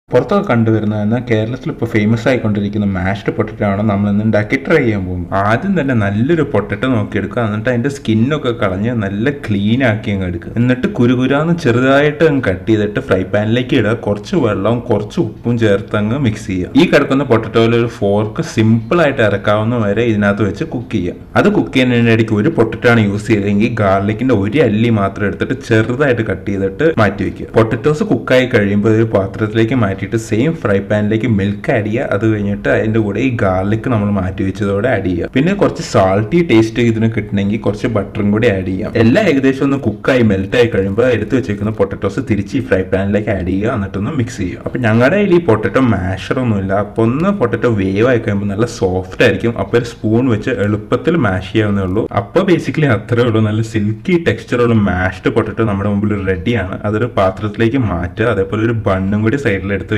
പുറത്തൊക്കെ കണ്ടുവരുന്നത് എന്നാൽ കേരളത്തിൽ ഇപ്പോൾ ഫേമസ് ആയിക്കൊണ്ടിരിക്കുന്ന മാഷ്ഡ് പൊട്ടറ്റോ ആണ് നമ്മൾ ഇന്ന് ഉണ്ടാക്കി ട്രൈ ചെയ്യാൻ പോകും ആദ്യം തന്നെ നല്ലൊരു പൊട്ടറ്റോ നോക്കിയെടുക്കുക എന്നിട്ട് അതിന്റെ സ്കിന്നൊക്കെ കളഞ്ഞ് നല്ല ക്ലീൻ ആക്കി അങ്ങ് എടുക്കുക എന്നിട്ട് കുരുകുരാന്ന് ചെറുതായിട്ട് അങ്ങ് കട്ട് ചെയ്തിട്ട് ഫ്രൈ പാനിലേക്ക് ഇടുക കുറച്ച് വെള്ളവും കുറച്ച് ഉപ്പും ചേർത്ത് അങ്ങ് മിക്സ് ചെയ്യുക ഈ കിടക്കുന്ന പൊട്ടറ്റോയിൽ ഒരു ഫോർക്ക് സിമ്പിൾ ആയിട്ട് ഇറക്കാവുന്ന വരെ ഇതിനകത്ത് വെച്ച് കുക്ക് ചെയ്യുക അത് കുക്ക് ചെയ്യുന്നതിൻ്റെ ഇടയ്ക്ക് ഒരു പൊട്ടറ്റോ ആണ് യൂസ് ചെയ്തതെങ്കിൽ ഗാർലിക്കിന്റെ ഒരു അല്ലി മാത്രം എടുത്തിട്ട് ചെറുതായിട്ട് കട്ട് ചെയ്തിട്ട് മാറ്റി വെക്കുക പൊട്ടറ്റോസ് കുക്കായി കഴിയുമ്പോൾ ഒരു പാത്രത്തിലേക്ക് മാറ്റിയിട്ട് സെയിം ഫ്രൈ പാനിലേക്ക് മിൽക്ക് ആഡ് ചെയ്യുക അത് കഴിഞ്ഞിട്ട് അതിന്റെ കൂടെ ഈ ഗാർലിക് നമ്മൾ മാറ്റി വെച്ചതോടെ ആഡ് ചെയ്യുക പിന്നെ കുറച്ച് സാൾട്ടി ടേസ്റ്റ് ഇതിന് കിട്ടണമെങ്കിൽ കുറച്ച് ബട്ടറും കൂടി ആഡ് ചെയ്യാം എല്ലാം ഏകദേശം ഒന്ന് കുക്കായി മെൽറ്റ് ആയി കഴിയുമ്പോൾ എടുത്ത് വെച്ചേക്കുന്ന പൊട്ടറ്റോസ് തിരിച്ച് ഈ ഫ്രൈ പാനിലേക്ക് ആഡ് ചെയ്യുക എന്നിട്ടൊന്ന് മിക്സ് ചെയ്യുക അപ്പൊ ഞങ്ങളുടെ കയ്യിൽ ഈ പൊട്ടറ്റോ മാഷർ ഒന്നുമില്ല അപ്പൊ ഒന്ന് പൊട്ടറ്റോ വേവ് ആയി കഴിയുമ്പോൾ നല്ല സോഫ്റ്റ് ആയിരിക്കും അപ്പൊ ഒരു സ്പൂൺ വെച്ച് എളുപ്പത്തിൽ മാഷ് ചെയ്യാവുന്നേ ഉള്ളൂ അപ്പൊ ബേസിക്കലി അത്രേ ഉള്ളൂ നല്ല സിൽക്കി ടെക്സ്ചറുള്ള മാഷ്ഡ് പൊട്ടറ്റോ നമ്മുടെ മുമ്പിൽ റെഡിയാണ് അതൊരു പാത്രത്തിലേക്ക് മാറ്റുക അതേപോലെ ഒരു ബണ്ണും കൂടി സൈഡിൽ എടുത്ത്